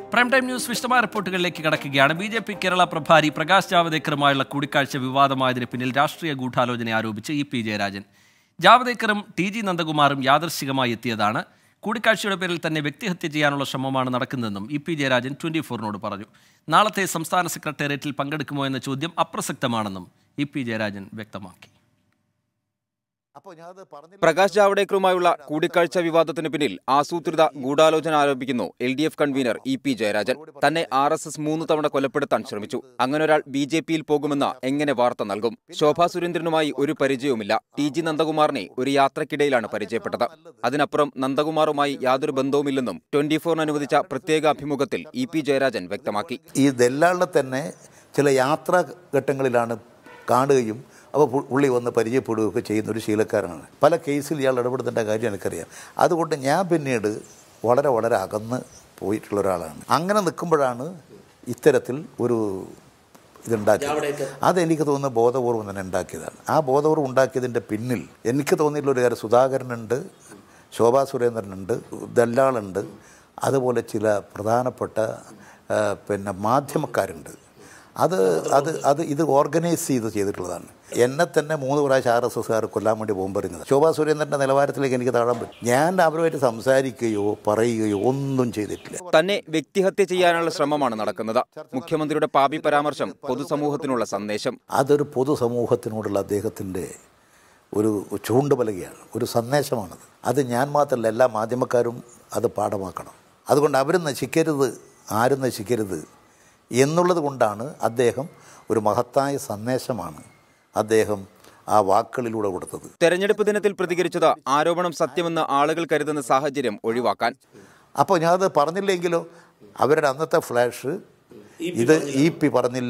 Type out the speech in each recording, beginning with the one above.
Prime time news വിശദമായ റിപ്പോർട്ടുകളിലേക്ക് കടക്കുകയാണ് ബി ജെ പി കേരള പ്രഭാരി പ്രകാശ് ജാവദേക്കറുമായുള്ള കൂടിക്കാഴ്ച വിവാദമായതിന് പിന്നിൽ രാഷ്ട്രീയ ഗൂഢാലോചന ആരോപിച്ച് ഇ പി ജയരാജൻ ജാവദേക്കറും ടി ജി നന്ദകുമാറും യാദൃശികമായി എത്തിയതാണ് കൂടിക്കാഴ്ചയുടെ പേരിൽ തന്നെ വ്യക്തിഹത്യ ചെയ്യാനുള്ള ശ്രമമാണ് നടക്കുന്നതെന്നും ഇ പി ജയരാജൻ ട്വന്റി ഫോറിനോട് പറഞ്ഞു നാളത്തെ സംസ്ഥാന സെക്രട്ടേറിയറ്റിൽ പങ്കെടുക്കുമോ എന്ന ചോദ്യം അപ്രസക്തമാണെന്നും ഇ പി ജയരാജൻ വ്യക്തമാക്കി പ്രകാശ് ജാവ്ഡേക്കറുമായുള്ള കൂടിക്കാഴ്ച വിവാദത്തിന് പിന്നിൽ ആസൂത്രിത ഗൂഢാലോചന ആരോപിക്കുന്നു L D F convener E P Jayarajan തന്നെ ആർ എസ് എസ് മൂന്ന് തവണ കൊലപ്പെടുത്താൻ ശ്രമിച്ചു അങ്ങനൊരാൾ ബി ജെ പിയിൽ പോകുമെന്ന് എങ്ങനെ വാർത്ത നൽകും ശോഭാ സുരേന്ദ്രനുമായി ഒരു പരിചയവുമില്ല ടി ജി നന്ദകുമാറിനെ ഒരു യാത്രക്കിടയിലാണ് പരിചയപ്പെട്ടത് അതിനപ്പുറം നന്ദകുമാറുമായി യാതൊരു ബന്ധവുമില്ലെന്നും ട്വന്റി ഫോറിന് അനുവദിച്ച പ്രത്യേക അഭിമുഖത്തിൽ ഇ പി ജയരാജൻ വ്യക്തമാക്കി ഈ ദല്ലാളിനെ തന്നെ ചില യാത്രാ ഘട്ടങ്ങളിലാണ് കാണുകയും അപ്പോൾ പു- പുള്ളി വന്ന് പരിചയപ്പെടുകയൊക്കെ ചെയ്യുന്ന ഒരു ശീലക്കാരനാണ് പല കേസിൽ ഇയാൾ ഇടപെടുത്തേണ്ട കാര്യം എനിക്കറിയാം അതുകൊണ്ട് ഞാൻ പിന്നീട് വളരെ വളരെ അകന്ന് പോയിട്ടുള്ള ഒരാളാണ് അങ്ങനെ നിൽക്കുമ്പോഴാണ് ഇത്തരത്തിൽ ഒരു ഇതുണ്ടാക്കിയത് അതെനിക്ക് തോന്നുന്ന ബോധപൂർവം തന്നെ ഉണ്ടാക്കിയതാണ് ആ ബോധപൂർവം ഉണ്ടാക്കിയതിൻ്റെ പിന്നിൽ എനിക്ക് തോന്നിയിട്ടുള്ള ഒരു കാര്യം സുധാകരനുണ്ട് ശോഭാ സുരേന്ദ്രനുണ്ട് ദല്ലാളുണ്ട് അതുപോലെ ചില പ്രധാനപ്പെട്ട ആ, പിന്നെ മാധ്യമക്കാരുണ്ട് അത് അത് അത് ഇത് ഓർഗനൈസ് ചെയ്ത് ചെയ്തിട്ടുള്ളതാണ് എന്നെ തന്നെ മൂന്ന് പ്രാവശ്യം ആർ എസ് എസ്കാർ കൊല്ലാൻ വേണ്ടി പോകുമ്പോൾ ശോഭാ സുരേന്ദ്രൻ്റെ നിലവാരത്തിലേക്ക് എനിക്ക് താഴാൻ പറ്റും ഞാൻ അവരുമായിട്ട് സംസാരിക്കുകയോ പറയുകയോ ഒന്നും ചെയ്തിട്ടില്ല തന്നെ വ്യക്തിഹത്യ ചെയ്യാനുള്ള ശ്രമമാണ് നടക്കുന്നത് മുഖ്യമന്ത്രിയുടെ പാപി പരാമർശം പൊതുസമൂഹത്തിനുള്ള സന്ദേശം അതൊരു പൊതുസമൂഹത്തിനോടുള്ള അദ്ദേഹത്തിൻ്റെ ഒരു ചൂണ്ടുപലകയാണ് ഒരു സന്ദേശമാണത് അത് ഞാൻ മാത്രമല്ല എല്ലാ മാധ്യമക്കാരും അത് പാഠമാക്കണം അതുകൊണ്ട് അവരും നശിക്കരുത് ആരും നശിക്കരുത് എന്നുള്ളത് കൊണ്ടാണ് അദ്ദേഹം ഒരു മഹത്തായ സന്ദേശമാണ് അദ്ദേഹം ആ വാക്കുകളിലൂടെ കൊടുത്തത് തെരഞ്ഞെടുപ്പ് ദിനത്തിൽ പ്രതികരിച്ചത് ആരോപണം സത്യമെന്ന് ആളുകൾ കരുതുന്ന സാഹചര്യം ഒഴിവാക്കാൻ അപ്പോൾ ഞാനത് പറഞ്ഞില്ലെങ്കിലോ അവരുടെ അന്നത്തെ ഫ്ലാഷ് ഇത് ഇ പി പറഞ്ഞില്ല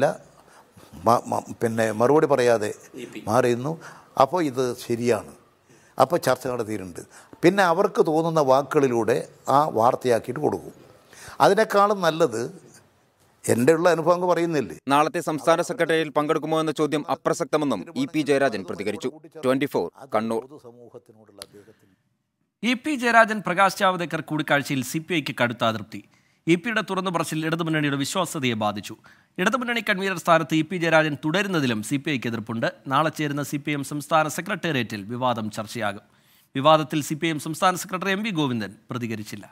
മ- മ- പിന്നെ മറുപടി പറയാതെ മാറിയുന്നു അപ്പോൾ ഇത് ശരിയാണ് അപ്പോൾ ചർച്ച നടത്തിയിട്ടുണ്ട് പിന്നെ അവർക്ക് തോന്നുന്ന വാക്കുകളിലൂടെ ആ വാർത്തയാക്കിയിട്ട് കൊടുക്കും അതിനേക്കാളും നല്ലത് എൻ്റെ ഉള്ള അനുഭവം അങ്ങ് പറയുന്നില്ലേ നാളത്തെ സംസ്ഥാന സെക്രട്ടറിയിൽ പങ്കെടുക്കുമോ എന്ന ചോദ്യം അപ്രസക്തമെന്നും ഇ പി ജയരാജൻ പ്രതികരിച്ചു ട്വന്റി ഫോർ കണ്ണൂർ പൊതുസമൂഹത്തിനോടുള്ള അദ്ദേഹത്തിൻ്റെ ഇ പി ജയരാജൻ പ്രകാശ് ജാവദേക്കർ കൂടിക്കാഴ്ചയിൽ സി പി ഐക്ക് കടുത്ത അതൃപ്തി ഇ പിയുടെ തുറന്നു പറച്ചിൽ ഇടതുമുന്നണിയുടെ വിശ്വാസ്യതയെ ബാധിച്ചു ഇടതുമുന്നണി കൺവീനർ സ്ഥാനത്ത് ഇ പി ജയരാജൻ തുടരുന്നതിലും സി പി ഐക്ക് എതിർപ്പുണ്ട് നാളെ ചേരുന്ന സി പി എം സംസ്ഥാന സെക്രട്ടേറിയറ്റിൽ വിവാദം ചർച്ചയാകും വിവാദത്തിൽ സി പി എം സംസ്ഥാന സെക്രട്ടറി എം വി ഗോവിന്ദൻ പ്രതികരിച്ചില്ല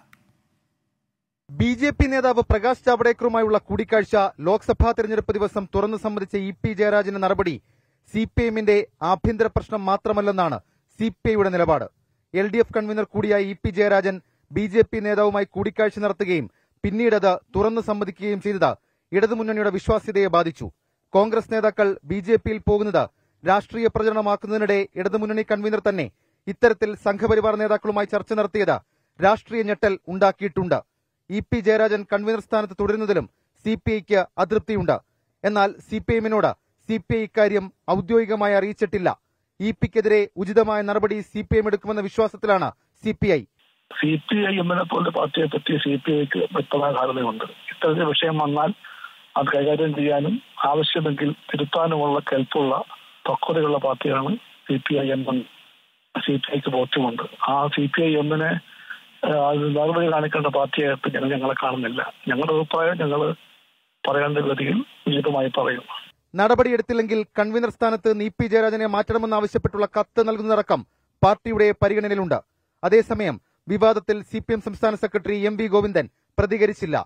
ബി ജെ പി നേതാവ് പ്രകാശ് ജാവ്ഡേക്കറുമായുള്ള കൂടിക്കാഴ്ച ലോക്സഭാ തെരഞ്ഞെടുപ്പ് ദിവസം തുറന്നു സംബന്ധിച്ച ഇ പി ജയരാജന്റെ നടപടി സി പി എമ്മിന്റെ ആഭ്യന്തര പ്രശ്നം മാത്രമല്ലെന്നാണ് സി പി ഐയുടെ നിലപാട് എൽ ഡി എഫ് കൺവീനർ കൂടിയായ E P Jayarajan B J P നേതാവുമായി കൂടിക്കാഴ്ച നടത്തുകയും പിന്നീട് അത് തുറന്നു സമ്മതിക്കുകയും ചെയ്തത് ഇടതുമുന്നണിയുടെ വിശ്വാസ്യതയെ ബാധിച്ചു കോൺഗ്രസ് നേതാക്കൾ ബി ജെ പിയിൽ പോകുന്നത് രാഷ്ട്രീയ പ്രചരണമാക്കുന്നതിനിടെ ഇടതുമുന്നണി കൺവീനർ തന്നെ ഇത്തരത്തിൽ സംഘപരിവാർ നേതാക്കളുമായി ചർച്ച നടത്തിയത് രാഷ്ട്രീയ ഞെട്ടൽ ഉണ്ടാക്കിയിട്ടുണ്ട് ഇ പി ജയരാജൻ കൺവീനർ സ്ഥാനത്ത് തുടരുന്നതിലും സി പി ഐക്ക് അതൃപ്തിയുണ്ട് എന്നാൽ സി പി എമ്മിനോട് സി പി ഐ ഇക്കാര്യം ഔദ്യോഗികമായി അറിയിച്ചിട്ടില്ല ഇ പിക്കെതിരെ ഉചിതമായ നടപടി സി പി എം എടുക്കുമെന്ന വിശ്വാസത്തിലാണ് C P I C P I എമ്മിനെ പോലെ പാർട്ടിയെ പറ്റി സി പി ഐക്ക് വ്യക്തമായ ധാരണയുണ്ട് ഇത്തരത്തിൽ വിഷയം വന്നാൽ അത് കൈകാര്യം ചെയ്യാനും ആവശ്യമെങ്കിൽ തിരുത്താനുമുള്ള കെൽപ്പുള്ള പക്വതയുള്ള പാർട്ടിയാണ് C P I M C P ഐക്ക് ബോധ്യമുണ്ട് ആ സി പി ഐ എമ്മിനെ നടപടി കാണിക്കേണ്ട പാർട്ടിയായിട്ട് ഞങ്ങൾ ഞങ്ങളെ കാണുന്നില്ല ഞങ്ങളുടെ അഭിപ്രായം ഞങ്ങൾ പറയേണ്ട ഗതിയിൽ ഉചിതമായി പറയും നടപടിയെടുത്തില്ലെങ്കിൽ കൺവീനർ സ്ഥാനത്ത് ഇ പി ജയരാജനെ മാറ്റണമെന്നാവശ്യപ്പെട്ടുള്ള കത്ത് നൽകുന്നതടക്കം പാർട്ടിയുടെ പരിഗണനയിലുണ്ട് അതേസമയം വിവാദത്തിൽ സി പി എം സംസ്ഥാന സെക്രട്ടറി എം വി ഗോവിന്ദൻ പ്രതികരിച്ചില്ല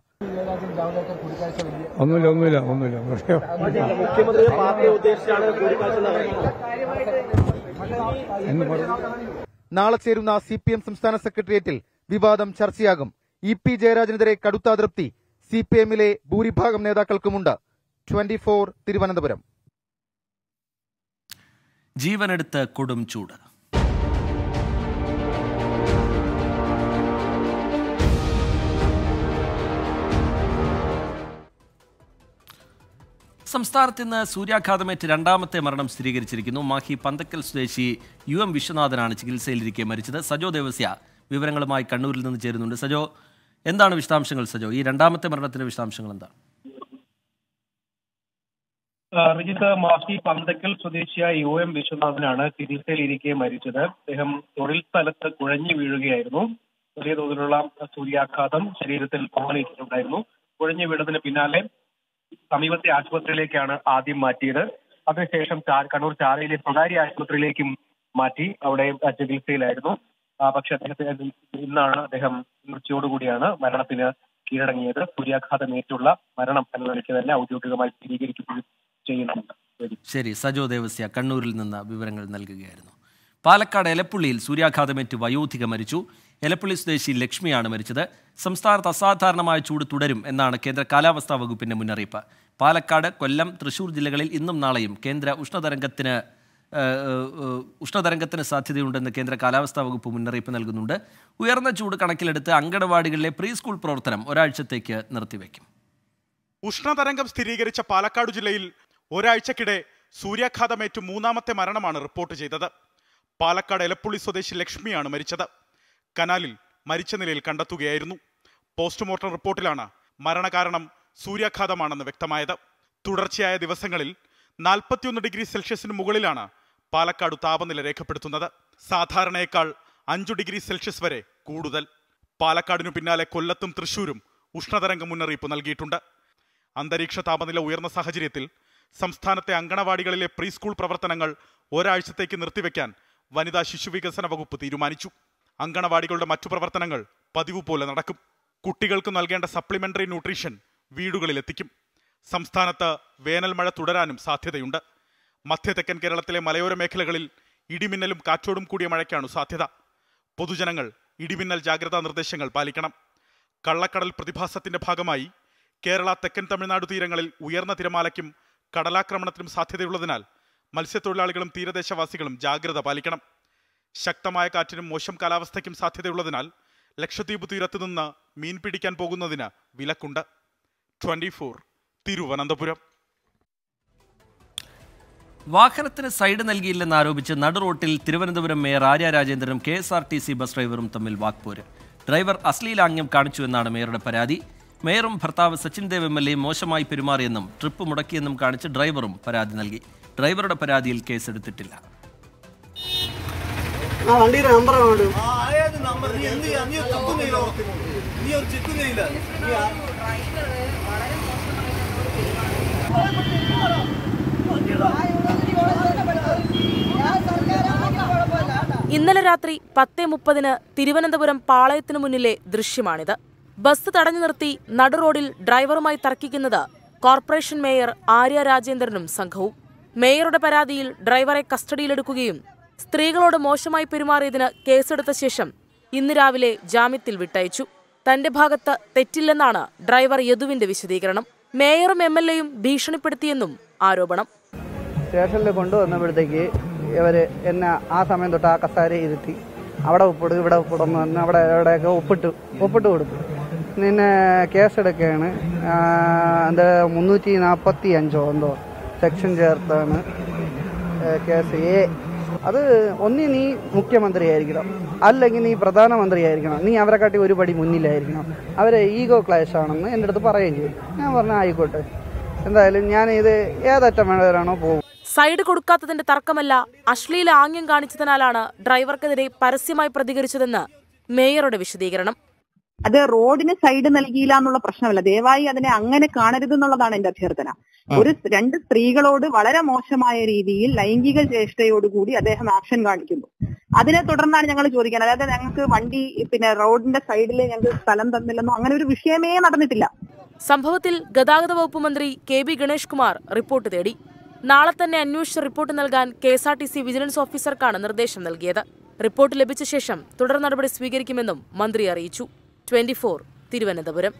ഒന്നുമില്ല ഒന്നുമില്ല ഒന്നുമില്ല വിഷയം എന്ന് പറഞ്ഞു നാളെ ചേരുന്ന സി പി എം സംസ്ഥാന സെക്രട്ടേറിയറ്റിൽ വിവാദം ചർച്ചയാകും ഇ പി ജയരാജനെതിരെ കടുത്ത അതൃപ്തി സി പി എമ്മിലെ ഭൂരിഭാഗം നേതാക്കൾക്കുമുണ്ട് ട്വന്റി ഫോർ തിരുവനന്തപുരം ജീവനെടുത്ത് കൊടും ചൂട് സംസ്ഥാനത്ത് ഇന്ന് സൂര്യാഘാതമേറ്റ് രണ്ടാമത്തെ മരണം സ്ഥിരീകരിച്ചിരിക്കുന്നു മാഹി പന്തക്കൽ സ്വദേശി യു എം വിശ്വനാഥനാണ് ചികിത്സയിലിരിക്കെ മരിച്ചത് സജോ ദേവസ്യ വിവരങ്ങളുമായി കണ്ണൂരിൽ നിന്ന് ചേരുന്നുണ്ട് സജോ എന്താണ് വിശദാംശങ്ങൾ സജോ ഈ രണ്ടാമത്തെ മരണത്തിന്റെ വിശദാംശങ്ങൾ എന്താണ് റിജിത്ത് മാഹി പന്തക്കൽ സ്വദേശിയായ യു എം വിശ്വനാഥനാണ് ചികിത്സയിലിരിക്കെ മരിച്ചത് അദ്ദേഹം തൊഴിൽ സ്ഥലത്ത് കുഴഞ്ഞു വീഴുകയായിരുന്നു വലിയ തോതിലുള്ള സൂര്യാഘാതം ശരീരത്തിൽ കോമലേറ്റിട്ടുണ്ടായിരുന്നു കുഴഞ്ഞു വീണതിന് പിന്നാലെ സമീപത്തെ ആശുപത്രിയിലേക്കാണ് ആദ്യം മാറ്റിയത് അതിനുശേഷം ചാ- കണ്ണൂർ ചാലയിലെ സ്വകാര്യ ആശുപത്രിയിലേക്കും മാറ്റി അവിടെ ആ, ചികിത്സയിലായിരുന്നു ആ, പക്ഷെ അദ്ദേഹത്തിന് ഇന്നാണ് അദ്ദേഹം ഉച്ചയോടുകൂടിയാണ് മരണത്തിന് കീഴടങ്ങിയത് സൂര്യാഘാതമേറ്റുള്ള മരണം എന്ന നിലയ്ക്ക് തന്നെ ഔദ്യോഗികമായി സ്ഥിരീകരിക്കുകയും ചെയ്യുന്നുണ്ട് ശരി സജോ ദേവസ്യ കണ്ണൂരിൽ നിന്ന് വിവരങ്ങൾ നൽകുകയായിരുന്നു പാലക്കാട് എലപ്പുള്ളിയിൽ സൂര്യാഘാതമേറ്റ് വയോധിക മരിച്ചു എലപ്പുള്ളി സ്വദേശി ലക്ഷ്മിയാണ് മരിച്ചത് സംസ്ഥാനത്ത് അസാധാരണമായ ചൂട് തുടരും എന്നാണ് കേന്ദ്ര കാലാവസ്ഥാ വകുപ്പിന്റെ മുന്നറിയിപ്പ് പാലക്കാട് കൊല്ലം തൃശൂർ ജില്ലകളിൽ ഇന്നും നാളെയും കേന്ദ്ര ഉഷ്ണതരംഗത്തിന് ഏഹ്, ഏഹ്, ഉഷ്ണതരംഗത്തിന് സാധ്യതയുണ്ടെന്ന് കേന്ദ്ര കാലാവസ്ഥാ വകുപ്പ് മുന്നറിയിപ്പ് നൽകുന്നുണ്ട് ഉയർന്ന ചൂട് കണക്കിലെടുത്ത് അങ്കണവാടികളിലെ പ്രീ സ്കൂൾ പ്രവർത്തനം ഒരാഴ്ചത്തേക്ക് നിർത്തിവെക്കും ഉഷ്ണതരംഗം സ്ഥിരീകരിച്ച പാലക്കാട് ജില്ലയിൽ ഒരാഴ്ചക്കിടെ സൂര്യാഘാതമേറ്റ് മൂന്നാമത്തെ മരണമാണ് റിപ്പോർട്ട് ചെയ്തത് പാലക്കാട് എലപ്പുള്ളി സ്വദേശി ലക്ഷ്മിയാണ് മരിച്ചത് കനാലിൽ മരിച്ച നിലയിൽ കണ്ടെത്തുകയായിരുന്നു പോസ്റ്റ്മോർട്ടം റിപ്പോർട്ടിലാണ് മരണകാരണം സൂര്യാഘാതമാണെന്ന് വ്യക്തമായത് തുടർച്ചയായ ദിവസങ്ങളിൽ നാൽപ്പത്തിയൊന്ന് ഡിഗ്രി സെൽഷ്യസിന് മുകളിലാണ് പാലക്കാട് താപനില രേഖപ്പെടുത്തുന്നത് സാധാരണയേക്കാൾ അഞ്ചു ഡിഗ്രി സെൽഷ്യസ് വരെ കൂടുതൽ പാലക്കാടിനു പിന്നാലെ കൊല്ലത്തും തൃശൂരും ഉഷ്ണതരംഗ മുന്നറിയിപ്പ് നൽകിയിട്ടുണ്ട് അന്തരീക്ഷ താപനില ഉയർന്ന സാഹചര്യത്തിൽ സംസ്ഥാനത്തെ അങ്കണവാടികളിലെ പ്രീ സ്കൂൾ പ്രവർത്തനങ്ങൾ ഒരാഴ്ചത്തേക്ക് നിർത്തിവെക്കാൻ വനിതാ ശിശുവികസന വകുപ്പ് തീരുമാനിച്ചു അങ്കണവാടികളുടെ മറ്റു പ്രവർത്തനങ്ങൾ പതിവ് പോലെ നടക്കും കുട്ടികൾക്ക് നൽകേണ്ട സപ്ലിമെന്ററി ന്യൂട്രീഷൻ വീടുകളിലെത്തിക്കും സംസ്ഥാനത്ത് വേനൽ മഴ തുടരാനും സാധ്യതയുണ്ട് മധ്യ തെക്കൻ കേരളത്തിലെ മലയോര മേഖലകളിൽ ഇടിമിന്നലും കാറ്റോടും കൂടിയ മഴയ്ക്കാണ് സാധ്യത പൊതുജനങ്ങൾ ഇടിമിന്നൽ ജാഗ്രതാ നിർദ്ദേശങ്ങൾ പാലിക്കണം കള്ളക്കടൽ പ്രതിഭാസത്തിന്റെ ഭാഗമായി കേരള തെക്കൻ തമിഴ്നാട് തീരങ്ങളിൽ ഉയർന്ന തിരമാലയ്ക്കും കടലാക്രമണത്തിനും സാധ്യതയുള്ളതിനാൽ മത്സ്യത്തൊഴിലാളികളും തീരദേശവാസികളും ജാഗ്രത പാലിക്കണം ശക്തമായ കാറ്റിനും മോശം കാലാവസ്ഥയ്ക്കും സാധ്യതയുള്ളതിനാൽ ലക്ഷദ്വീപ് തീരത്ത് നിന്ന് മീൻ പിടിക്കാൻ പോകുന്നതിന് വിലക്കുണ്ട് ട്വന്റി ഫോർ തിരുവനന്തപുരം വാഹനത്തിന് സൈഡ് നൽകിയില്ലെന്ന് ആരോപിച്ച് നടുറോട്ടിൽ തിരുവനന്തപുരം മേയർ ആര്യ രാജേന്ദ്രനും K S R T C bus ഡ്രൈവറും തമ്മിൽ വാക്പോര് ഡ്രൈവർ അശ്ലീലാംഗ്യം കാണിച്ചുവെന്നാണ് മേയറുടെ പരാതി മേയറും ഭർത്താവ് സച്ചിൻ ദേവ് എം എൽ എയും മോശമായി പെരുമാറിയെന്നും ട്രിപ്പ് മുടക്കിയെന്നും കാണിച്ച് ഡ്രൈവറും പരാതി നൽകി ഡ്രൈവറുടെ പരാതിയിൽ കേസെടുത്തിട്ടില്ല ആ വണ്ടിയുടെ നമ്പർ അങ്ങോട്ട് ഇന്നലെ രാത്രി പത്തേ മുപ്പതിന് തിരുവനന്തപുരം പാളയത്തിനു മുന്നിലെ ദൃശ്യമാണിത് ബസ് തടഞ്ഞു നിർത്തി നടുറോഡിൽ ഡ്രൈവറുമായി തർക്കിക്കുന്നത് കോർപ്പറേഷൻ മേയർ ആര്യ രാജേന്ദ്രനും സംഘവും മേയറുടെ പരാതിയിൽ ഡ്രൈവറെ കസ്റ്റഡിയിലെടുക്കുകയും സ്ത്രീകളോട് മോശമായി പെരുമാറിയതിന് കേസെടുത്ത ശേഷം ഇന്ന് രാവിലെ ജാമ്യത്തിൽ വിട്ടയച്ചു തന്റെ ഭാഗത്ത് തെറ്റില്ലെന്നാണ് ഡ്രൈവർ യദുവിന്റെ വിശദീകരണം മേയറും എം എൽ എയും ഭീഷണിപ്പെടുത്തിയെന്നും ആരോപണം സ്റ്റേഷനിൽ കൊണ്ടുവന്നപ്പോഴത്തേക്ക് ഇവർ എന്നെ ആ സമയം തൊട്ട് ആ കസാര ഇരുത്തി അവിടെ ഒപ്പിട് ഇവിടെ ഒപ്പിടുന്നു പറഞ്ഞ് അവിടെ എവിടെയൊക്കെ ഒപ്പിട്ട് ഒപ്പിട്ട് കൊടുത്തു നിന്നെ കേസെടുക്കുകയാണ് ആ, എന്താ മുന്നൂറ്റി നാൽപ്പത്തി അഞ്ചോ എന്തോ സെക്ഷൻ ചേർത്താണ് ഏ, കേസ് എ അത് ഒന്നി നീ മുഖ്യമന്ത്രിയായിരിക്കണം അല്ലെങ്കിൽ നീ പ്രധാനമന്ത്രിയായിരിക്കണം നീ അവരെ കാട്ടി ഒരു പടി മുന്നിലായിരിക്കണം അവരെ ഈഗോ ക്ലാഷ് ആണെന്ന് എൻ്റെ അടുത്ത് പറയുകയും ചെയ്തു ഞാൻ പറഞ്ഞു ആയിക്കോട്ടെ എന്തായാലും ഞാൻ ഇത് ഏതറ്റം വേണ്ടവരാണോ പോകും സൈഡ് കൊടുക്കാത്തതിന്റെ തർക്കമല്ല അശ്ലീല ആംഗ്യം കാണിച്ചതിനാലാണ് ഡ്രൈവർക്കെതിരെ പരസ്യമായി പ്രതികരിച്ചതെന്ന് മേയറുടെ വിശദീകരണം അത് റോഡിന് സൈഡ് നൽകിയില്ല എന്നുള്ള പ്രശ്നമല്ല ദയവായി അതിനെ അങ്ങനെ കാണരുത് എന്നുള്ളതാണ് എന്റെ അഭ്യർത്ഥന ഒരു രണ്ട് സ്ത്രീകളോട് വളരെ മോശമായ രീതിയിൽ ലൈംഗിക ചേഷ്ടയോടുകൂടി അദ്ദേഹം ആക്ഷൻ കാണിക്കുന്നു അതിനെ തുടർന്നാണ് ഞങ്ങൾ ചോദിക്കാൻ അതായത് ഞങ്ങൾക്ക് വണ്ടി പിന്നെ റോഡിന്റെ സൈഡിൽ ഞങ്ങൾക്ക് സ്ഥലം തന്നില്ലെന്നോ അങ്ങനെ ഒരു വിഷയമേ നടന്നിട്ടില്ല സംഭവത്തിൽ ഗതാഗത വകുപ്പ് മന്ത്രി K B Ganesh Kumar report തേടി നാളെ തന്നെ അന്വേഷിച്ച് റിപ്പോർട്ട് നൽകാൻ K S R T C vigilance ഓഫീസർക്കാണ് നിർദ്ദേശം നൽകിയത് റിപ്പോർട്ട് ലഭിച്ച ശേഷം തുടർ നടപടി സ്വീകരിക്കുമെന്നും മന്ത്രി അറിയിച്ചു twenty Thiruvananthapuram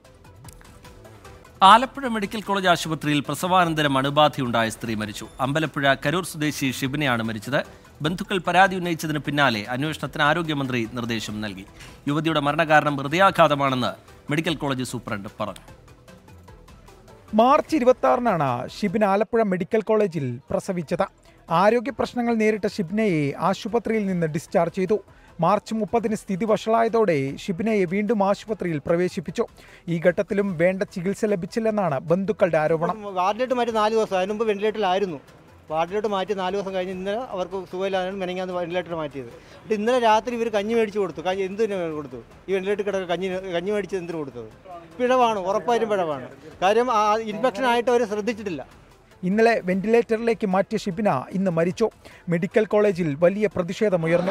Alappuzha medical college ആശുപത്രിയിൽ പ്രസവാനന്തരം അണുബാധയുണ്ടായ സ്ത്രീ മരിച്ചു അമ്പലപ്പുഴ കരൂർ സ്വദേശി ഷിബിനെയാണ് മരിച്ചത് ബന്ധുക്കൾ പരാതി ഉന്നയിച്ചതിന് പിന്നാലെ അന്വേഷണത്തിന് ആരോഗ്യമന്ത്രി നിർദ്ദേശം നൽകി യുവതിയുടെ മരണകാരണം ഹൃദയാഘാതമാണെന്ന് മെഡിക്കൽ കോളേജ് സൂപ്രണ്ട് പറഞ്ഞു മാർച്ച് ഇരുപത്തി ആറിനാണ് ഷിബിൻ ആലപ്പുഴ മെഡിക്കൽ കോളേജിൽ പ്രസവിച്ചത് ആരോഗ്യ പ്രശ്നങ്ങൾ നേരിട്ട ഷിബിനയെ ആശുപത്രിയിൽ നിന്ന് ഡിസ്ചാർജ് ചെയ്തു മാർച്ച് മുപ്പതിന് സ്ഥിതി വഷളായതോടെ ഷിബിനയെ വീണ്ടും ആശുപത്രിയിൽ പ്രവേശിപ്പിച്ചു ഈ ഘട്ടത്തിലും വേണ്ട ചികിത്സ ലഭിച്ചില്ലെന്നാണ് ബന്ധുക്കളുടെ ആരോപണം വാർഡിലിട്ട് മറ്റു നാല് ദിവസം അതിന് മുമ്പ് വെന്റിലേറ്ററിലായിരുന്നു വാർഡിലോട്ട് മാറ്റി നാല് ദിവസം കഴിഞ്ഞ് ഇന്നലെ അവർക്ക് സുഖമില്ലാതെ മെനങ്ങാന്ന് വെന്റിലേറ്റർ മാറ്റിയത് എന്നിട്ട് ഇന്നലെ രാത്രി ഇവർ കഞ്ഞി മേടിച്ച് കൊടുത്തു കഞ്ഞി എന്തിനു കൊടുത്തു ഈ വെന്റിലേറ്റർ കിടക്കുക കഞ്ഞി കഞ്ഞി മേടിച്ച് എന്തിനു കൊടുത്തത് പിഴവാണ് ഉറപ്പായിട്ടും പിഴവാണ് കാര്യം ആ ഇൻഫെക്ഷൻ ആയിട്ട് അവർ ശ്രദ്ധിച്ചിട്ടില്ല ഇന്നലെ വെന്റിലേറ്ററിലേക്ക് മാറ്റിയ ഷിബിന ഇന്ന് മരിച്ചു മെഡിക്കൽ കോളേജിൽ വലിയ പ്രതിഷേധമുയർന്നു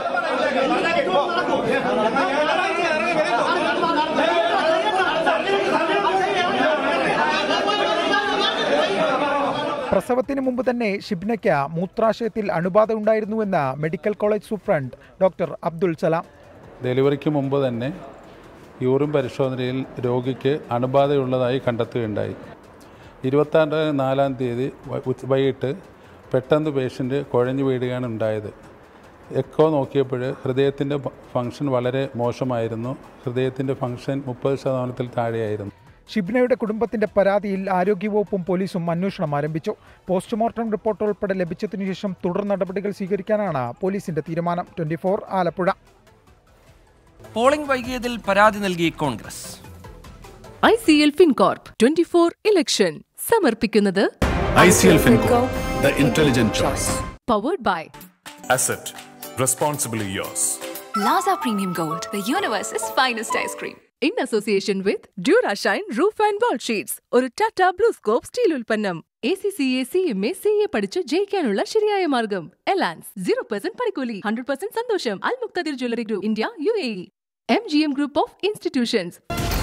പ്രസവത്തിന് മുമ്പ് തന്നെ ഷിബ്നയ്ക്ക് മൂത്രാശയത്തിൽ അണുബാധ ഉണ്ടായിരുന്നുവെന്ന് medical college superintendent doctor Abdul Salam ഡെലിവറിക്ക് മുമ്പ് തന്നെ യൂറിൻ പരിശോധനയിൽ രോഗിക്ക് അണുബാധയുള്ളതായി കണ്ടെത്തുകയുണ്ടായി ഇരുപത്താറ് നാലാം തീയതി വ- ഉച്ച- വൈകിട്ട് പെട്ടെന്ന് പേഷ്യൻ്റ് കുഴഞ്ഞു വീഴുകയാണ് ഉണ്ടായത് എക്കോ നോക്കിയപ്പോൾ ഹൃദയത്തിൻ്റെ ഫങ്ഷൻ വളരെ മോശമായിരുന്നു ഹൃദയത്തിൻ്റെ ഫങ്ഷൻ മുപ്പത് ശതമാനത്തിൽ താഴെയായിരുന്നു ഷിബ്നയുടെ കുടുംബത്തിന്റെ പരാതിയിൽ ആരോഗ്യവകുപ്പും പോലീസും അന്വേഷണം ആരംഭിച്ചു പോസ്റ്റ്മോർട്ടം റിപ്പോർട്ട് ഉൾപ്പെടെ ലഭിച്ചതിനു ശേഷം തുടർ നടപടികൾ സ്വീകരിക്കാനാണ് പോലീസിന്റെ തീരുമാനം ട്വന്റി ആലപ്പുഴ പോളിംഗ് വൈകിയതിൽ പരാതി നൽകി Congress I C L FinCorp twenty four election സമർപ്പിക്കുന്നത് ICL FinCorp, the intelligent choice. Powered by Asset, responsibly yours. Laza Premium Gold, the universe's finest ice cream. In association with Durashine roof and wall sheets ഒരു Tata BlueScope steel ഉൽപ്പന്നം A C C A C M A C A പഠിച്ച് ജയിക്കാനുള്ള ശരിയായ മാർഗം Elance zero percent പണിക്കൂലി hundred percent സന്തോഷം Al Muqtadir jewellery group India U A M G M group of institutions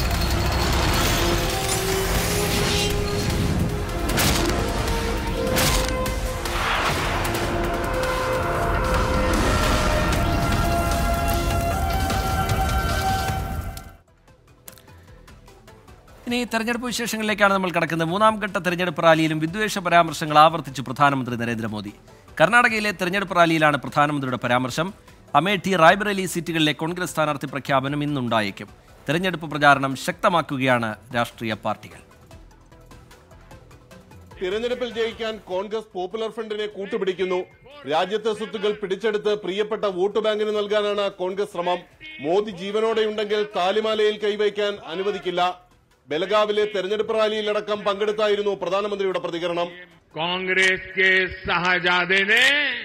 ഇനി തെരഞ്ഞെടുപ്പ് വിശേഷങ്ങളിലേക്കാണ് നമ്മൾ കടക്കുന്നത് മൂന്നാം ഘട്ട തെരഞ്ഞെടുപ്പ് റാലിയിലും വിദ്വേഷ പരാമർശങ്ങൾ ആവർത്തിച്ചു പ്രധാനമന്ത്രി നരേന്ദ്രമോദി കർണാടകയിലെ തെരഞ്ഞെടുപ്പ് റാലിയിലാണ് പ്രധാനമന്ത്രിയുടെ പരാമർശം അമേഠി റായ്ബറേലി സീറ്റുകളിലെ കോൺഗ്രസ് സ്ഥാനാർത്ഥി പ്രഖ്യാപനം ഇന്നുണ്ടായേക്കും തെരഞ്ഞെടുപ്പ് പ്രചാരണം ശക്തമാക്കുകയാണ് രാഷ്ട്രീയ പാർട്ടികൾ തിരഞ്ഞെടുപ്പിൽ ജയിക്കാൻ കോൺഗ്രസ് പോപ്പുലർ ഫ്രണ്ടിനെ കൂട്ടുപിടിക്കുന്നു രാജ്യത്തെ സ്വത്തുക്കൾ പിടിച്ചെടുത്ത് പ്രിയപ്പെട്ട വോട്ട് ബാങ്കിന് നൽകാനാണ് കോൺഗ്രസ് ശ്രമം മോദി ജീവനോടെയുണ്ടെങ്കിൽ താലിമാലയിൽ കൈവയ്ക്കാൻ അനുവദിക്കില്ല ബലഗാവിലെ തെരഞ്ഞെടുപ്പ് റാലിയിലടക്കം പങ്കെടുത്തായിരുന്നു പ്രധാനമന്ത്രിയുടെ പ്രതികരണം कांग्रेस के शाहजादे ने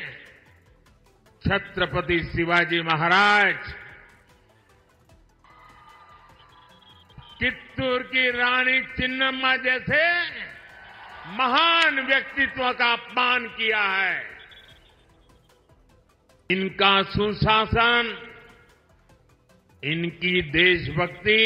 छत्रपति शिवाजी महाराज कित्तूर की रानी चिन्नम्मा जैसे महान व्यक्तित्व का अपमान किया है इनका सुशासन इनकी देशभक्ति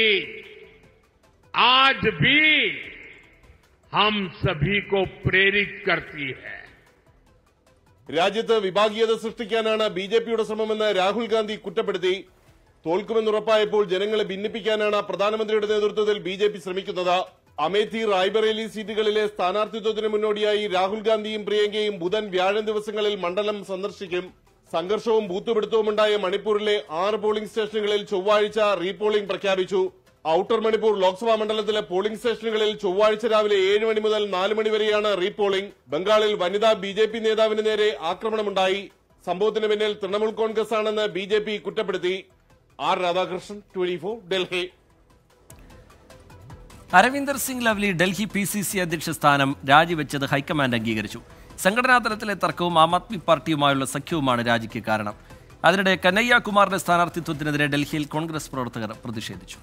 आज भी हम सभी को प्रेरित करती है രാജ്യത്ത് വിഭാഗീയത സൃഷ്ടിക്കാനാണ് ബി ജെ പിയുടെ ശ്രമമെന്ന് രാഹുൽ ഗാന്ധി കുറ്റപ്പെടുത്തി തോൽക്കുമെന്നുറപ്പായപ്പോൾ ജനങ്ങളെ ഭിന്നിപ്പിക്കാനാണ് പ്രധാനമന്ത്രിയുടെ നേതൃത്വത്തിൽ ബി ജെ പി ശ്രമിക്കുന്നത് അമേഠി റായ്ബറേലി സീറ്റുകളിലെ സ്ഥാനാർത്ഥിത്വത്തിന് മുന്നോടിയായി രാഹുൽ ഗാന്ധിയും പ്രിയങ്കയും ബുധൻ വ്യാഴം ദിവസങ്ങളിൽ മണ്ഡലം സന്ദർശിക്കും സംഘർഷവും ബൂത്തുപിടുത്തവുമുണ്ടായ മണിപ്പൂരിലെ ആറ് പോളിംഗ് സ്റ്റേഷനുകളിൽ ചൊവ്വാഴ്ച റീപോളിംഗ് പ്രഖ്യാപിച്ചു ഔട്ടർ മണിപ്പൂർ ലോക്സഭാ മണ്ഡലത്തിലെ പോളിംഗ് സ്റ്റേഷനുകളിൽ ചൊവ്വാഴ്ച രാവിലെ ഏഴ് മണി മുതൽ നാല് മണി വരെയാണ് റീപോളിംഗ് ബംഗാളിൽ വനിതാ ബി ജെ പി നേതാവിന് നേരെ ആക്രമണമുണ്ടായി സംഭവത്തിന് പിന്നിൽ തൃണമൂൽ കോൺഗ്രസ് ആണെന്ന് ബി ജെ പി കുറ്റപ്പെടുത്തി R Radhakrishnan twenty four Delhi Arvinder Singh Lovely Delhi P C C അധ്യക്ഷ സ്ഥാനം രാജിവെച്ചത് ഹൈക്കമാൻഡ് അംഗീകരിച്ചു സംഘടനാ തലത്തിലെ തർക്കവും ആം ആദ്മി പാർട്ടിയുമായുള്ള സഖ്യവുമാണ് രാജിക്ക് കാരണം അതിനിടെ കനയ്യ കുമാറിന്റെ സ്ഥാനാർത്ഥിത്വത്തിനെതിരെ ഡൽഹിയിൽ കോൺഗ്രസ് പ്രവർത്തകർ പ്രതിഷേധിച്ചു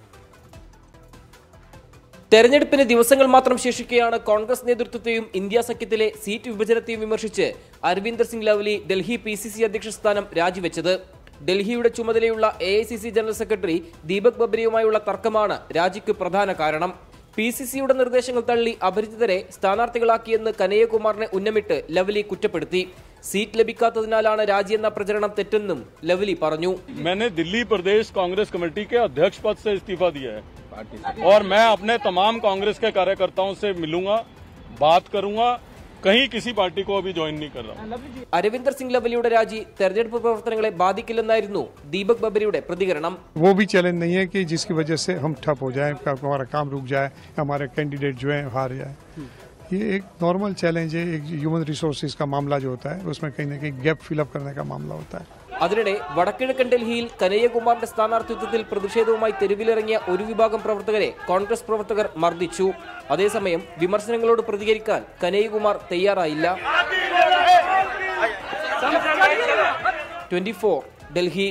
തെരഞ്ഞെടുപ്പിന് ദിവസങ്ങൾ മാത്രം ശേഷിക്കെയാണ് കോൺഗ്രസ് നേതൃത്വത്തെയും ഇന്ത്യ സഖ്യത്തിലെ സീറ്റ് വിഭജനത്തെയും വിമർശിച്ച് Arvinder Singh Lovely Delhi P C C അധ്യക്ഷ സ്ഥാനം രാജിവെച്ചത് ഡൽഹിയുടെ ചുമതലയുള്ള A I C C general secretary Deepak ബബ്രിയുമായുള്ള തർക്കമാണ് രാജിക്ക് പ്രധാന കാരണം പി സി സിയുടെ നിർദ്ദേശങ്ങൾ തള്ളി അപരിചിതരെ സ്ഥാനാർത്ഥികളാക്കിയെന്ന് കനയ്യകുമാറിനെ ഉന്നമിട്ട് ലവ്ലി കുറ്റപ്പെടുത്തി സീറ്റ് ലഭിക്കാത്തതിനാലാണ് രാജിയെന്ന പ്രചരണം തെറ്റെന്നും ലവ്ലി പറഞ്ഞു मैंने दिल्ली प्रदेश कांग्रेस कमेटी के अध्यक्ष पद से इस्तीफा दिया है और मैं अपने तमाम कांग्रेस के कार्यकर्ताओं से मिलूंगा बात करूंगा कहीं किसी पार्टी को अभी ज्वाइन नहीं कर रहा हूं അരവിന്ദർ സിംഗ് ലവലിയുടെ രാജി തെരഞ്ഞെടുപ്പ് പ്രവർത്തനങ്ങളെ ബാധിക്കില്ലെന്നായിരുന്നു ദീപക് ബബരിയുടെ പ്രതികരണം वो भी चैलेंज नहीं है कि जिसकी वजह से हम ठप हो जाए हमारा काम रुक जाए हमारे कैंडिडेट जो है हार जाए ये एक नॉर्मल चैलेंज है एक ह्यूमन रिसोर्सेज का मामला जो होता है उसमें कहीं ना कहीं गैप फिलअप करने का मामला होता है അതിനിടെ വടക്കിഴക്കൻ ഡൽഹിയിൽ കനയ്യകുമാറിന്റെ സ്ഥാനാർത്ഥിത്വത്തിൽ പ്രതിഷേധവുമായി തെരുവിലിറങ്ങിയ ഒരു വിഭാഗം പ്രവർത്തകരെ കോൺഗ്രസ് പ്രവർത്തകർ മർദ്ദിച്ചു അതേസമയം വിമർശനങ്ങളോട് പ്രതികരിക്കാൻ കനയ്യകുമാർ തയ്യാറായില്ല ട്വന്റി ഡൽഹി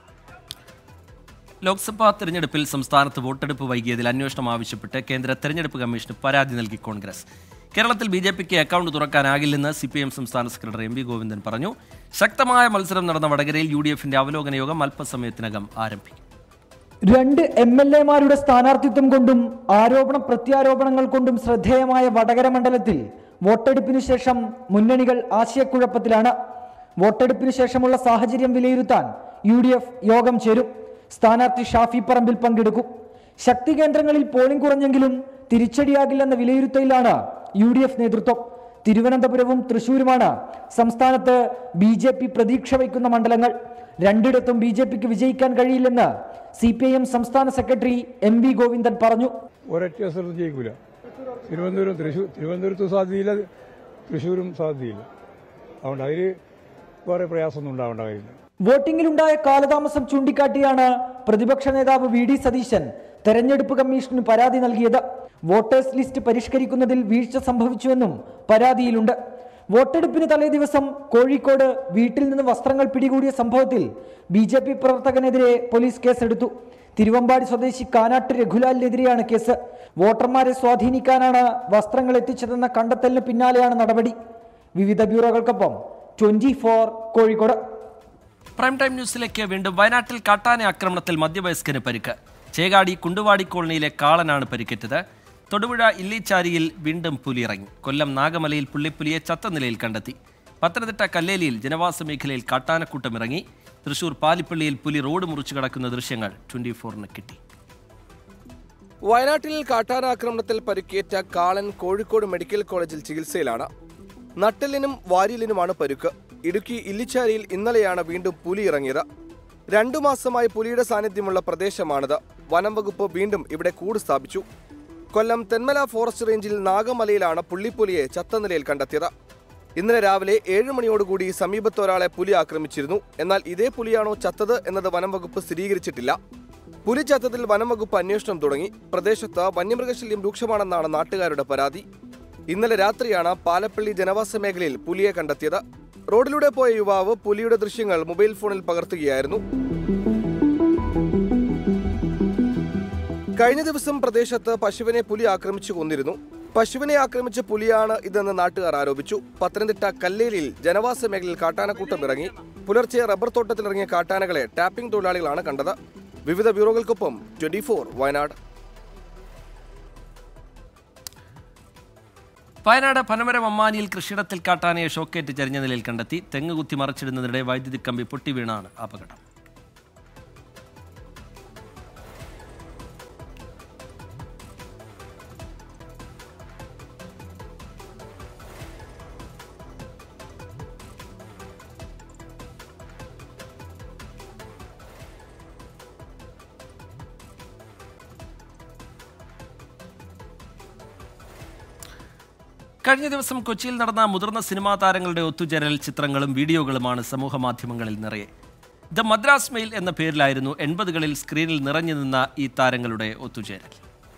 ലോക്സഭാ തെരഞ്ഞെടുപ്പിൽ സംസ്ഥാനത്ത് വോട്ടെടുപ്പ് വൈകിയതിൽ അന്വേഷണം ആവശ്യപ്പെട്ട് കേന്ദ്ര തെരഞ്ഞെടുപ്പ് കമ്മീഷന് പരാതി നൽകി കോൺഗ്രസ് കേരളത്തിൽ ബി ജെ പിക്ക് അക്കൗണ്ട് തുറക്കാനാകില്ലെന്ന് സി പി എം സംസ്ഥാന സെക്രട്ടറി എം വി ഗോവിന്ദൻ പറഞ്ഞു ശക്തമായ മത്സരം നടന്ന വടകരയിൽ യു ഡി എഫിന്റെ അവലോകന യോഗം അല്പസമയത്തിനകം ആരംഭിക്കും രണ്ട് എം എൽ എമാരുടെ സ്ഥാനാർത്ഥിത്വം കൊണ്ടും ആരോപണ പ്രത്യാരോപണങ്ങൾ കൊണ്ടും ശ്രദ്ധേയമായ വടകര മണ്ഡലത്തിൽ വോട്ടെടുപ്പിനു ശേഷം മുന്നണികൾ ആശയക്കുഴപ്പത്തിലാണ് വോട്ടെടുപ്പിന് ശേഷമുള്ള സാഹചര്യം വിലയിരുത്താൻ യു ഡി എഫ് യോഗം ചേരും സ്ഥാനാർത്ഥി ഷാഫി പറമ്പിൽ പങ്കെടുക്കും ശക്തി കേന്ദ്രങ്ങളിൽ പോളിംഗ് കുറഞ്ഞെങ്കിലും തിരിച്ചടിയാകില്ലെന്ന വിലയിരുത്തലിലാണ് യു ഡി എഫ് നേതൃത്വം തിരുവനന്തപുരവും തൃശൂരുമാണ് സംസ്ഥാനത്ത് ബി ജെ പി പ്രതീക്ഷ വയ്ക്കുന്ന മണ്ഡലങ്ങൾ രണ്ടിടത്തും ബി ജെ പിക്ക് വിജയിക്കാൻ കഴിയില്ലെന്ന് സി പി ഐ എം സംസ്ഥാന സെക്രട്ടറി എം വി ഗോവിന്ദൻ പറഞ്ഞു ഒരൊറ്റ സ്ഥലത്തും ജയിക്കൂല തിരുവനന്തപുരം തൃശ്ശൂർ തിരുവനന്തപുരത്ത് സാധ്യതയില്ല തൃശ്ശൂരും സാധ്യതയില്ല അതുകൊണ്ട് അതിൽ വേറെ പ്രയാസമൊന്നും ഉണ്ടാവേണ്ട കാര്യമില്ല വോട്ടിംഗിലുണ്ടായ കാലതാമസം ചൂണ്ടിക്കാട്ടിയാണ് പ്രതിപക്ഷ നേതാവ് വി ഡി സതീശൻ തെരഞ്ഞെടുപ്പ് കമ്മീഷന് പരാതി നൽകിയത് വോട്ടേഴ്സ് ലിസ്റ്റ് പരിഷ്കരിക്കുന്നതിൽ വീഴ്ച സംഭവിച്ചുവെന്നും പരാതിയിലുണ്ട് വോട്ടെടുപ്പിന് തലേ ദിവസം കോഴിക്കോട് വീട്ടിൽ നിന്ന് വസ്ത്രങ്ങൾ പിടികൂടിയ സംഭവത്തിൽ ബി ജെ പി പ്രവർത്തകനെതിരെ പോലീസ് കേസെടുത്തു തിരുവമ്പാടി സ്വദേശി കാനാട്ട് രഘുലാലിനെതിരെയാണ് കേസ് വോട്ടർമാരെ സ്വാധീനിക്കാനാണ് വസ്ത്രങ്ങൾ എത്തിച്ചതെന്ന കണ്ടെത്തലിന് പിന്നാലെയാണ് നടപടി വിവിധ ബ്യൂറോകൾക്കൊപ്പം twenty four Kozhikode prime time ന്യൂസിലേക്ക് വീണ്ടും വയനാട്ടിൽ കാട്ടാന ആക്രമണത്തിൽ മധ്യവയസ്കന് പരിക്ക് ചേകാടി കുണ്ടുവാടി കോളനിയിലെ കാളനാണ് പരിക്കേറ്റത് തൊടുപുഴ ഇല്ലിച്ചാരിയിൽ വീണ്ടും പുലി ഇറങ്ങി കൊല്ലം നാഗമലയിൽ പുള്ളിപ്പുലിയെ ചത്ത നിലയിൽ കണ്ടെത്തി പത്തനംതിട്ട കല്ലേലിയിൽ ജനവാസ മേഖലയിൽ കാട്ടാനക്കൂട്ടം ഇറങ്ങി തൃശൂർ പാലിപ്പള്ളിയിൽ പുലി റോഡ് മുറിച്ചു കടക്കുന്ന ദൃശ്യങ്ങൾ ട്വന്റി ഫോറിന് കിട്ടി വയനാട്ടിൽ കാട്ടാനാക്രമണത്തിൽ പരിക്കേറ്റ കാളൻ കോഴിക്കോട് മെഡിക്കൽ കോളേജിൽ ചികിത്സയിലാണ് നട്ടെല്ലിനും വാരിയലിനുമാണ് പരുക്ക് ഇടുക്കി ഇല്ലിച്ചാരിയിൽ ഇന്നലെയാണ് വീണ്ടും പുലി ഇറങ്ങിയത് രണ്ടു മാസമായി പുലിയുടെ സാന്നിധ്യമുള്ള പ്രദേശമാണിത് വനം വകുപ്പ് വീണ്ടും ഇവിടെ കൂട് സ്ഥാപിച്ചു കൊല്ലം തെന്മല ഫോറസ്റ്റ് റേഞ്ചിൽ നാഗമലയിലാണ് പുള്ളിപ്പുലിയെ ചത്ത നിലയിൽ കണ്ടെത്തിയത് ഇന്നലെ രാവിലെ ഏഴ് മണിയോടുകൂടി സമീപത്ത് ഒരാളെ പുലി ആക്രമിച്ചിരുന്നു എന്നാൽ ഇതേ പുലിയാണോ ചത്തത് എന്നത് വനം വകുപ്പ് സ്ഥിരീകരിച്ചിട്ടില്ല പുലി ചത്തതിൽ വനം വകുപ്പ് അന്വേഷണം തുടങ്ങി പ്രദേശത്ത് വന്യമൃഗശല്യം രൂക്ഷമാണെന്നാണ് നാട്ടുകാരുടെ പരാതി ഇന്നലെ രാത്രിയാണ് പാലപ്പള്ളി ജനവാസ മേഖലയിൽ പുലിയെ കണ്ടെത്തിയത് റോഡിലൂടെ പോയ യുവാവ് പുലിയുടെ ദൃശ്യങ്ങൾ മൊബൈൽ ഫോണിൽ പകർത്തുകയായിരുന്നു കഴിഞ്ഞ ദിവസം പ്രദേശത്ത് പശുവിനെ പുലി ആക്രമിച്ചു കൊന്നിരുന്നു പശുവിനെ ആക്രമിച്ച പുലിയാണ് ഇതെന്ന് നാട്ടുകാർ ആരോപിച്ചു പത്തനംതിട്ട കല്ലേലിൽ ജനവാസ മേഖലയിൽ കാട്ടാനക്കൂട്ടം ഇറങ്ങി പുലർച്ചെ റബ്ബർ തോട്ടത്തിലിറങ്ങിയ കാട്ടാനകളെ ടാപ്പിംഗ് തൊഴിലാളികളാണ് കണ്ടത് വിവിധ ബ്യൂറോകൾക്കൊപ്പം ട്വന്റി ഫോർ വയനാട് വയനാട് പനമരം അമ്മാനിയിൽ കൃഷിയിടത്തിൽ കാട്ടാനയെ ഷോക്കേറ്റ് ചരിഞ്ഞ നിലയിൽ കണ്ടെത്തി തെങ്ങ് കുത്തി മറച്ചിടുന്നതിനിടെ വൈദ്യുതി കമ്പി പൊട്ടി വീണാണ് അപകടം കഴിഞ്ഞ ദിവസം കൊച്ചിയിൽ നടന്ന മുതിർന്ന സിനിമാ താരങ്ങളുടെ ഒത്തുചേരൽ ചിത്രങ്ങളും വീഡിയോകളുമാണ് സമൂഹ മാധ്യമങ്ങളിൽ നിറയെ ദ മദ്രാസ് മെയിൽ എന്ന പേരിലായിരുന്നു എൺപതുകളിൽ സ്ക്രീനിൽ നിറഞ്ഞു നിന്ന ഈ താരങ്ങളുടെ ഒത്തുചേരൽ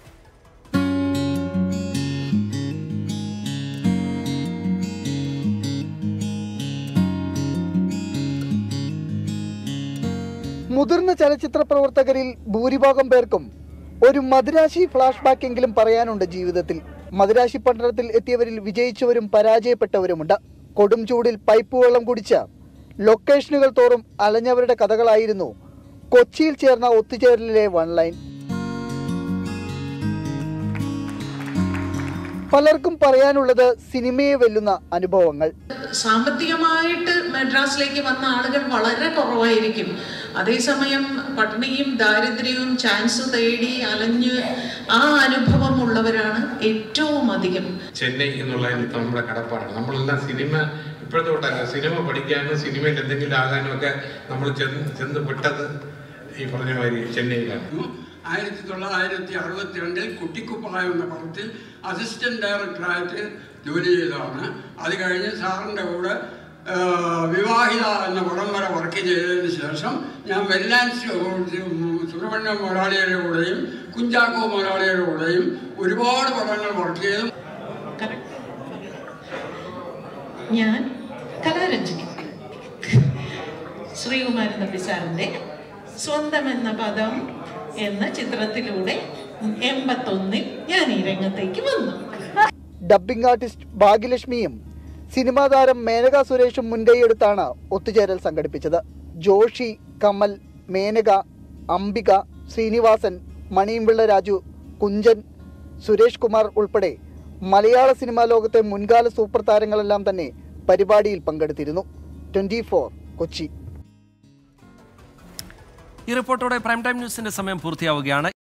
മുതിർന്ന ചലച്ചിത്ര പ്രവർത്തകരിൽ ഭൂരിഭാഗം പേർക്കും ഒരു മദിരാശി ഫ്ലാഷ് ബാക്ക് എങ്കിലും പറയാനുണ്ട് ജീവിതത്തിൽ മദിരാശി പട്ടണത്തിൽ എത്തിയവരിൽ വിജയിച്ചവരും പരാജയപ്പെട്ടവരുമുണ്ട് കൊടും ചൂടിൽ പൈപ്പ് വെള്ളം കുടിച്ച ലൊക്കേഷനുകൾ തോറും അലഞ്ഞവരുടെ കഥകളായിരുന്നു കൊച്ചിയിൽ ചേർന്ന ഒത്തുചേരലിലെ വൺ ലൈൻ പലർക്കും പറയാനുള്ളത് സിനിമയെ വെല്ലുന്ന അനുഭവങ്ങൾ സാമ്പത്തികമായിട്ട് മദ്രാസിലേക്ക് വന്ന ആളുകൾ വളരെ കുറവായിരിക്കും അതേസമയം പട്ടിണിയും ദാരിദ്ര്യവും ചാൻസ് തേടി അലഞ്ഞ് ആ അനുഭവം ഉള്ളവരാണ് ഏറ്റവും അധികം ചെന്നൈ എന്നുള്ള നമ്മുടെ കടപ്പാടാണ് നമ്മളെല്ലാം സിനിമ ഇപ്പോഴത്തെ തൊട്ടല്ല സിനിമ പഠിക്കാനും സിനിമയിൽ എന്തെങ്കിലും ആകാനും ഒക്കെ നമ്മൾ ചെന്ന് ചെന്ന് വിട്ടത് ഈ പറഞ്ഞ മാതിരി ചെന്നൈയിലാണ് ആയിരത്തി തൊള്ളായിരത്തി അറുപത്തി രണ്ടിൽ കുട്ടിക്കുപ്പായ എന്ന പടത്തിൽ അസിസ്റ്റന്റ് ഡയറക്ടറായിട്ട് ജോലി ചെയ്തതാണ് അത് കഴിഞ്ഞ് സാറിൻ്റെ കൂടെ ആ, വിവാഹിത എന്ന പടം വരെ വർക്ക് ചെയ്തതിന് ശേഷം ഞാൻ വെല്ലാൻസ് സുബ്രഹ്മണ്യം മുതലാളിയുടെ കൂടെയും കുഞ്ചാക്കോ മുതലാളിയുടെ കൂടെയും ഒരുപാട് പടങ്ങൾ വർക്ക് ചെയ്തു ഞാൻ കലാരഞ്ജനി ശ്രീകുമാരൻ നമ്പി സാറിൻ്റെ സ്വന്തം എന്ന പദം എന്ന ചിത്രത്തിലൂടെ എൺപത്തൊന്നിൽ ഞാൻ ഈ രംഗത്തേക്ക് വന്നു ഡബ്ബിംഗ് ആർട്ടിസ്റ്റ് ഭാഗ്യലക്ഷ്മിയും സിനിമാ താരം മേനക സുരേഷും മുൻകൈയെടുത്താണ് ഒത്തുചേരൽ സംഘടിപ്പിച്ചത് ജോഷി കമൽ മേനക അംബിക ശ്രീനിവാസൻ മണിയമ്പിള്ള രാജു കുഞ്ചൻ സുരേഷ് കുമാർ ഉൾപ്പെടെ മലയാള സിനിമാ ലോകത്തെ മുൻകാല സൂപ്പർ താരങ്ങളെല്ലാം തന്നെ പരിപാടിയിൽ പങ്കെടുത്തിരുന്നു ട്വന്റി കൊച്ചി ഈ റിപ്പോർട്ടോടെ പ്രൈം ടൈം ന്യൂസിന്റെ സമയം പൂർത്തിയാവുകയാണ്